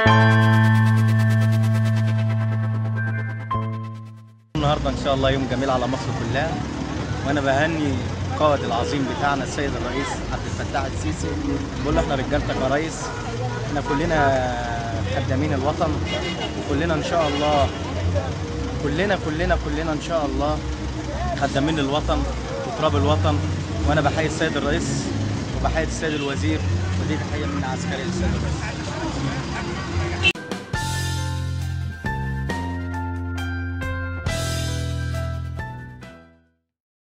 النهارده ان شاء الله يوم جميل على مصر كلها وانا بهني القائد العظيم بتاعنا السيد الرئيس عبد الفتاح السيسي بقول له احنا رجالتك يا ريس احنا كلنا خدامين الوطن وكلنا ان شاء الله كلنا كلنا كلنا ان شاء الله خدامين الوطن وتراب الوطن وانا بحيي السيد الرئيس وبحيي السيد الوزير ودي تحيه من عسكري للسيد الرئيس